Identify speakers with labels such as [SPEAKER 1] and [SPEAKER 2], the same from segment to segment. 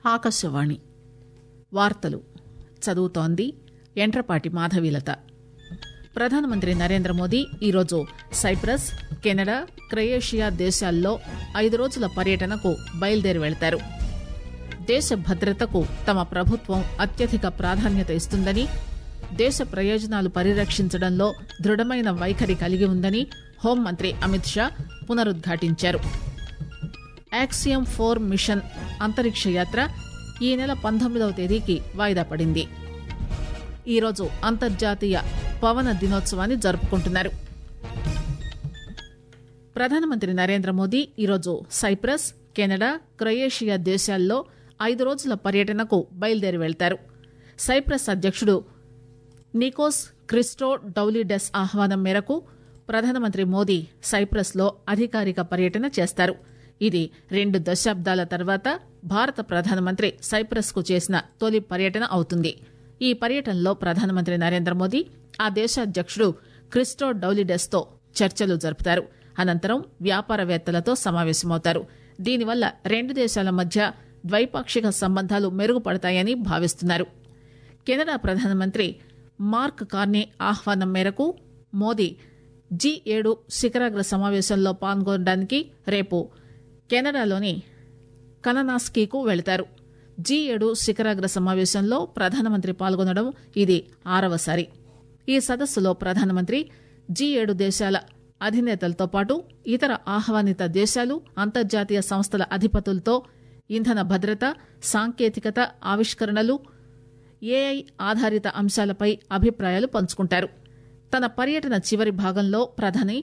[SPEAKER 1] ఆకాశవాణి వార్తలు చదువుతోంది ఎంట్రపాటి మాధవీలత ప్రధానమంత్రి నరేంద్ర మోదీ ఈరోజు సైప్రస్ కెనడా క్రొయేషియా దేశాల్లో ఐదు రోజుల పర్యటనకు బయలుదేరి వెళతారు దేశ భద్రతకు తమ ప్రభుత్వం అత్యధిక ప్రాధాన్యత ఇస్తుందని దేశ ప్రయోజనాలు పరిరక్షించడంలో దృఢమైన వైఖరి కలిగి ఉందని హోంమంత్రి అమిత్ షా పునరుద్ఘాటించారు యాక్సియం ఫోర్ మిషన్ అంతరిక్ష యాత్ర ఈ నెల పంతొమ్మిదవ తేదీకి వాయిదా పడింది ఈరోజు అంతర్జాతీయ పవన దినోత్సవాన్ని జరుపుకుంటున్నారు ప్రధానమంత్రి నరేంద్ర మోదీ ఈరోజు సైప్రస్ కెనడా క్రొయేషియా దేశాల్లో ఐదు రోజుల పర్యటనకు బయలుదేరి వెళ్తారు సైప్రస్ అధ్యక్షుడు నికోస్ క్రిస్టో డౌలిడెస్ ఆహ్వానం మేరకు ప్రధానమంత్రి మోదీ సైప్రస్ లో అధికారిక పర్యటన చేస్తారు ఇది రెండు దశాబ్దాల తర్వాత భారత ప్రధానమంత్రి సైప్రస్ కు చేసిన తొలి పర్యటన అవుతుంది ఈ పర్యటనలో ప్రధానమంత్రి నరేంద్ర మోదీ ఆ దేశ అధ్యక్షుడు క్రిస్టో డౌలిడెస్ తో చర్చలు జరుపుతారు అనంతరం వ్యాపారవేత్తలతో సమావేశమవుతారు దీనివల్ల రెండు దేశాల మధ్య ద్వైపాక్షిక సంబంధాలు మెరుగుపడతాయని భావిస్తున్నారు కెనడా ప్రధానమంత్రి మార్క్ కార్నీ ఆహ్వానం మేరకు మోదీ జీ ఏడు శిఖరాగ్ర సమావేశంలో పాల్గొనడానికి రేపు కెనడాలోని కననాస్కీకు వెళతారు జీ ఏడు శిఖరాగ్ర సమావేశంలో ప్రధానమంత్రి పాల్గొనడం ఇది ఆరవసారి ఈ సదస్సులో ప్రధానమంత్రి జీ ఏడు దేశాల అధినేతలతో పాటు ఇతర ఆహ్వానిత దేశాలు అంతర్జాతీయ సంస్థల అధిపతులతో ఇంధన భద్రత సాంకేతికత ఆవిష్కరణలు ఏఐ ఆధారిత అంశాలపై అభిప్రాయాలు పంచుకుంటారు తన పర్యటన చివరి భాగంలో ప్రధాని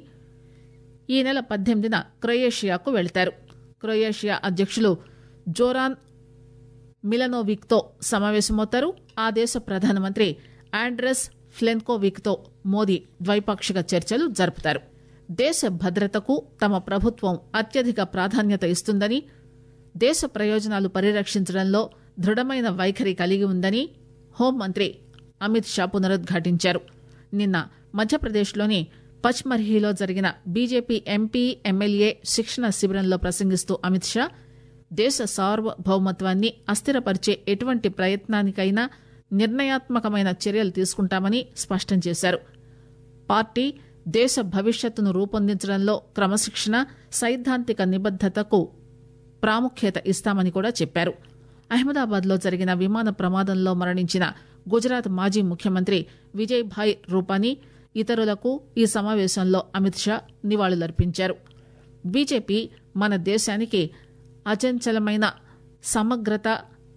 [SPEAKER 1] ఈ నెల పద్దెనిమిదిన క్రొయేషియాకు వెళతారు క్రొయేషియా అధ్యక్షులు జోరాన్ మిలనోవిక్ తో సమావేశమవుతారు ఆ దేశ ప్రధానమంత్రి ఆండ్రెస్ ఫ్లెన్కోవిక్ తో మోదీ ద్వైపాక్షిక చర్చలు జరుపుతారు దేశ భద్రతకు తమ ప్రభుత్వం అత్యధిక ప్రాధాన్యత ఇస్తుందని దేశ ప్రయోజనాలు పరిరక్షించడంలో దృఢమైన వైఖరి కలిగి ఉందని హోంమంత్రి అమిత్ షా పునరుద్ఘాటించారు నిన్న మధ్యప్రదేశ్లోని పచ్మర్హిలో జరిగిన బీజేపీ ఎంపీ ఎమ్మెల్యే శిక్షణ శిబిరంలో ప్రసంగిస్తూ అమిత్ షా దేశ సార్వభౌమత్వాన్ని అస్థిరపరిచే ఎటువంటి ప్రయత్నానికైనా నిర్ణయాత్మకమైన చర్యలు తీసుకుంటామని స్పష్టం చేశారు పార్టీ దేశ భవిష్యత్తును రూపొందించడంలో క్రమశిక్షణ సైద్ధాంతిక నిబద్దతకు ప్రాముఖ్యత ఇస్తామని కూడా చెప్పారు అహ్మదాబాద్ లో జరిగిన విమాన ప్రమాదంలో మరణించిన గుజరాత్ మాజీ ముఖ్యమంత్రి విజయ్ భాయ్ రూపానీ ఇతరులకు ఈ సమావేశంలో అమిత్ షా నివాళులర్పించారు బీజేపీ మన దేశానికి అచంచలమైన సమగ్రత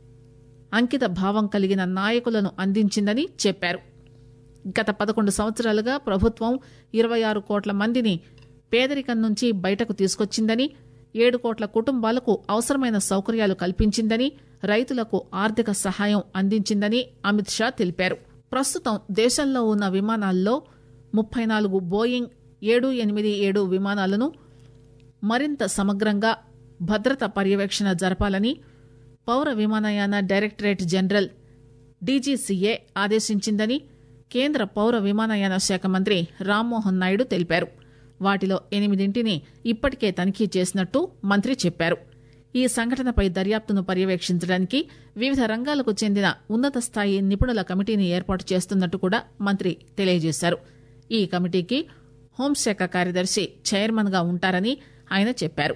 [SPEAKER 1] అంకిత భావం కలిగిన నాయకులను అందించిందని చెప్పారు గత పదకొండు సంవత్సరాలుగా ప్రభుత్వం ఇరవై ఆరు కోట్ల మందిని పేదరికం నుంచి బయటకు తీసుకొచ్చిందని ఏడు కోట్ల కుటుంబాలకు అవసరమైన సౌకర్యాలు కల్పించిందని రైతులకు ఆర్థిక సహాయం అందించిందని అమిత్ షా తెలిపారు ప్రస్తుతం దేశంలో ఉన్న విమానాల్లో ముప్పై నాలుగు బోయింగ్ ఏడు ఎనిమిది ఏడు విమానాలను మరింత సమగ్రంగా భద్రత పర్యవేక్షణ జరపాలని పౌర విమానయాన డైరెక్టరేట్ జనరల్ డీజీసీఏ ఆదేశించిందని కేంద్ర పౌర విమానయాన శాఖ మంత్రి రామ్మోహన్ నాయుడు తెలిపారు వాటిలో ఎనిమిదింటిని ఇప్పటికే తనిఖీ చేసినట్టు మంత్రి చెప్పారు ఈ సంఘటనపై దర్యాప్తును పర్యవేక్షించడానికి వివిధ రంగాలకు చెందిన ఉన్నత స్థాయి నిపుణుల కమిటీని ఏర్పాటు చేస్తున్నట్టు కూడా మంత్రి తెలియజేశారు ఈ కమిటీకి హోంశాఖ కార్యదర్శి చైర్మన్ గా ఉంటారని ఆయన చెప్పారు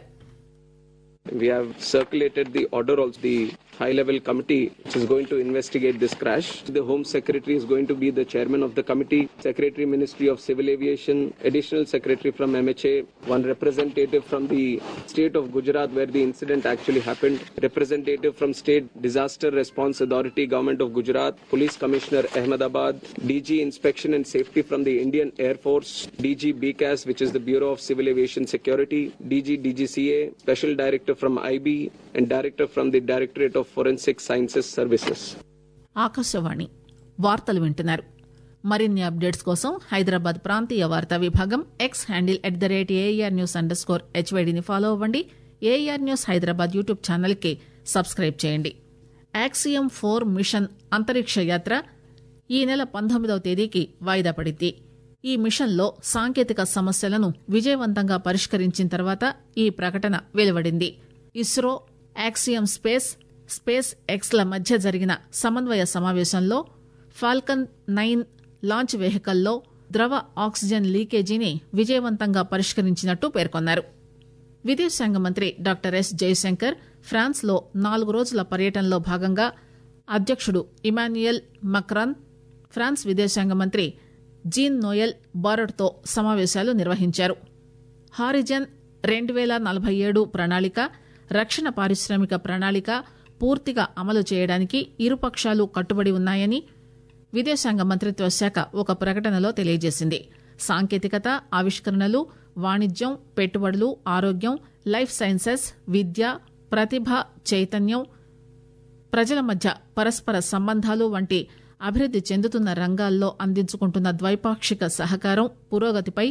[SPEAKER 2] We have circulated the order also the high level committee which is going to investigate this crash. The Home Secretary is going to be the chairman of the committee, Secretary Ministry of Civil Aviation, additional secretary from MHA, one representative from the state of Gujarat where the incident actually happened, representative from State Disaster Response Authority, Government of Gujarat, Police Commissioner Ahmedabad, DG Inspection and Safety from the Indian Air Force, DG BCAS which is the Bureau of Civil Aviation Security, DG DGCA, Special Director from IB and Director from the Directorate of Forensic Sciences Services.
[SPEAKER 1] Akashvani వార్తలు వింటున్నారు మరిన్ని updates కోసం హైదరాబాద్ ప్రాంతీయ వార్తా విభాగం X handle at the rate A R news underscore హెచ్వైడిని follow అవ్వండి A R news Hyderabad YouTube channel కి సబ్స్క్రైబ్ చేయండి యాక్సియం ఫోర్ మిషన్ అంతరిక్ష యాత్ర ఈ నెల పంతొమ్మిదవ తేదీకి వాయిదా పడింది ఈ మిషన్లో సాంకేతిక సమస్యలను విజయవంతంగా పరిష్కరించిన తర్వాత ఈ ప్రకటన వెలువడింది ఇస్రో యాక్సియం స్పేస్ స్పేస్ ఎక్స్ల మధ్య జరిగిన సమన్వయ సమావేశంలో ఫాల్కన్ నైన్ లాంచ్ వెహికల్లో ద్రవ ఆక్సిజన్ లీకేజీని విజయవంతంగా పరిష్కరించినట్టు పేర్కొన్నారు విదేశాంగ మంత్రి డాక్టర్ ఎస్ జయశంకర్ ఫ్రాన్స్ లో నాలుగు రోజుల పర్యటనలో భాగంగా అధ్యక్షుడు ఇమాన్యుయల్ మక్రాన్ ఫ్రాన్స్ విదేశాంగ మంత్రి జీన్ నోయల్ బారడ్తో సమావేశాలు నిర్వహించారు హారిజన్ రెండు వేల నలభై ఏడు ప్రణాళిక రక్షణ పారిశ్రామిక ప్రణాళిక పూర్తిగా అమలు చేయడానికి ఇరుపక్షాలు కట్టుబడి ఉన్నాయని విదేశాంగ మంత్రిత్వ శాఖ ఒక ప్రకటనలో తెలియజేసింది సాంకేతికత ఆవిష్కరణలు వాణిజ్యం పెట్టుబడులు ఆరోగ్యం లైఫ్ సైన్సెస్ విద్య ప్రతిభ చైతన్యం ప్రజల మధ్య పరస్పర సంబంధాలు వంటి అభివృద్ది చెందుతున్న రంగాల్లో అందించుకుంటున్న ద్వైపాక్షిక సహకారం పురోగతిపై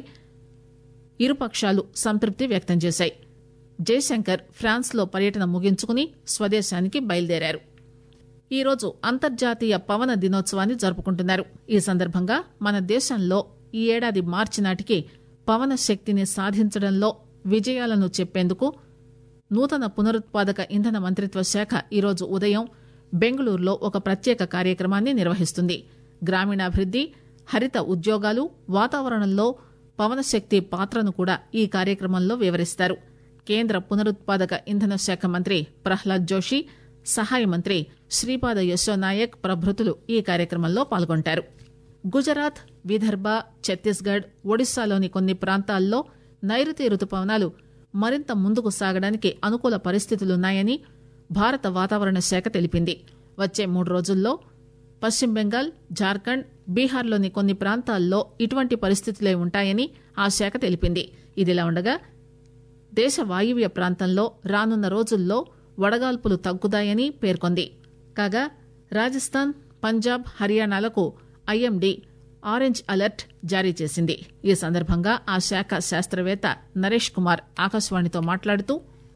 [SPEAKER 1] ఇరుపక్షాలు సంతృప్తి వ్యక్తం చేశాయి జయశంకర్ ఫ్రాన్స్లో పర్యటన ముగించుకుని స్వదేశానికి బయలుదేరారు ఈరోజు అంతర్జాతీయ పవన దినోత్సవాన్ని జరుపుకుంటున్నారు ఈ సందర్భంగా మన దేశంలో ఈ ఏడాది మార్చి నాటికి పవన శక్తిని సాధించడంలో విజయాలను చెప్పేందుకు నూతన పునరుత్పాదక ఇంధన మంత్రిత్వ శాఖ ఈరోజు ఉదయం బెంగళూరులో ఒక ప్రత్యేక కార్యక్రమాన్ని నిర్వహిస్తుంది గ్రామీణాభివృద్ది హరిత ఉద్యోగాలు వాతావరణంలో పవనశక్తి పాత్రను కూడా ఈ కార్యక్రమంలో వివరిస్తారు కేంద్ర పునరుత్పాదక ఇంధన శాఖ మంత్రి ప్రహ్లాద్ జోషి సహాయ మంత్రి శ్రీపాద యశో నాయక్ ప్రభృతులు ఈ కార్యక్రమంలో పాల్గొంటారు గుజరాత్ విదర్భ ఛత్తీస్గఢ్ ఒడిశాలోని కొన్ని ప్రాంతాల్లో నైరుతి రుతుపవనాలు మరింత ముందుకు సాగడానికి అనుకూల పరిస్థితులున్నాయని భారత వాతావరణ శాఖ తెలిపింది వచ్చే మూడు రోజుల్లో పశ్చిమ బెంగాల్ జార్ఖండ్ బీహార్లోని కొన్ని ప్రాంతాల్లో ఇటువంటి పరిస్థితులే ఉంటాయని ఆ శాఖ తెలిపింది ఇదిలా ఉండగా దేశ వాయువ్య ప్రాంతంలో రానున్న రోజుల్లో వడగాల్పులు తగ్గుతాయని పేర్కొంది కాగా రాజస్థాన్ పంజాబ్ హర్యానాలకు ఐఎండీ ఆరెంజ్ అలర్ట్ జారీ చేసింది ఈ సందర్భంగా ఆ శాఖ శాస్త్రవేత్త నరేష్ కుమార్ ఆకాశవాణితో మాట్లాడుతూ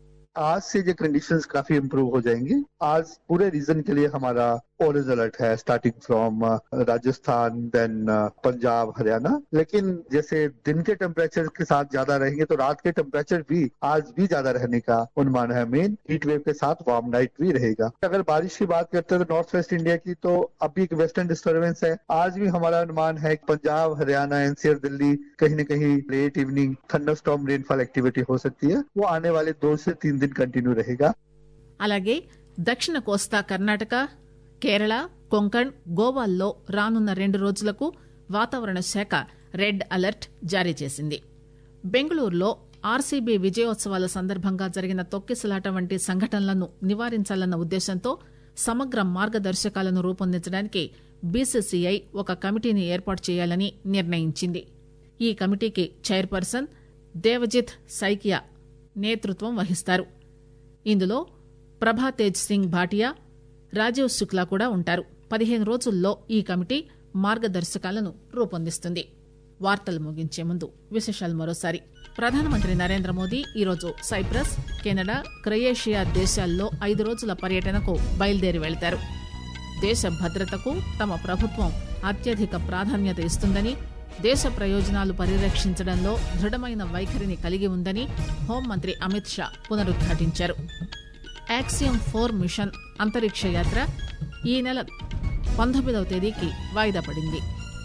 [SPEAKER 3] आज से जो कंडीशंस काफी इम्प्रूव हो जाएंगी आज पूरे रीजन के लिए हमारा ऑरेंज अलर्ट है starting from Rajasthan then Punjab Haryana लेकिन जैसे दिन के टेम्परेचर के साथ ज्यादा रहेंगे तो रात के टेम्परेचर भी आज भी ज्यादा रहने का अनुमान है मेन हीट वेव के साथ वार्म नाइट भी रहेगा अगर बारिश की बात करते हैं तो नॉर्थ वेस्ट इंडिया की तो अभी एक वेस्टर्न डिस्टर्बेंस है आज भी हमारा अनुमान है कि पंजाब हरियाणा एनसीआर दिल्ली कहीं न कहीं late evening thunderstorm rainfall activity हो सकती है वो आने वाले दो से तीन दिन कंटिन्यू रहेगा
[SPEAKER 1] అలాగే దక్షిణ కోస్తా కర్ణాటక కేరళ కొంకణ్ గోవాల్లో రానున్న రెండు రోజులకు వాతావరణ శాఖ రెడ్ అలర్ట్ జారీ చేసింది బెంగళూరులో ఆర్సీబీ విజయోత్సవాల సందర్భంగా జరిగిన తొక్కిసలాట వంటి సంఘటనలను నివారించాలన్న ఉద్దేశంతో సమగ్ర మార్గదర్శకాలను రూపొందించడానికి బీసీసీఐ ఒక కమిటీని ఏర్పాటు చేయాలని నిర్ణయించింది ఈ కమిటీకి చైర్పర్సన్ దేవజిత్ సైకియా నేతృత్వం వహిస్తారు ఇందులో ప్రభాతేజ్ సింగ్ భాటియా రాజీవ్ శుక్లా కూడా ఉంటారు పదిహేను రోజుల్లో ఈ కమిటీ మార్గదర్శకాలను రూపొందిస్తుంది వార్తలు ముగించే ముందు విశేషాలు మరోసారి ప్రధానమంత్రి నరేంద్ర మోదీ ఈరోజు సైప్రస్ కెనడా క్రొయేషియా దేశాల్లో ఐదు రోజుల పర్యటనకు బయలుదేరి వెళ్తారు దేశ భద్రతకు తమ ప్రభుత్వం అత్యధిక ప్రాధాన్యత ఇస్తుందని దేశ ప్రయోజనాలు పరిరక్షించడంలో దృఢమైన వైఖరిని కలిగి ఉందని హోంమంత్రి అమిత్ షా పునరుద్ఘాటించారు యాక్సియం ఫోర్ మిషన్ అంతరిక్ష యాత్ర ఈ నెల పంతొమ్మిదవ తేదీకి వాయిదా పడింది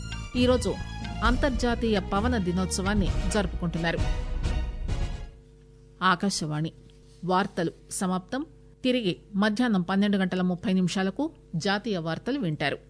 [SPEAKER 1] ఈరోజు అంతర్జాతీయ పవన దినోత్సవాన్ని జరుపుకుంటున్నారు ఆకాశవాణి వార్తలు సమాప్తం తిరిగి మధ్యాహ్నం పన్నెండు గంటల ముప్పై నిమిషాలకు జాతీయ వార్తలు వింటారు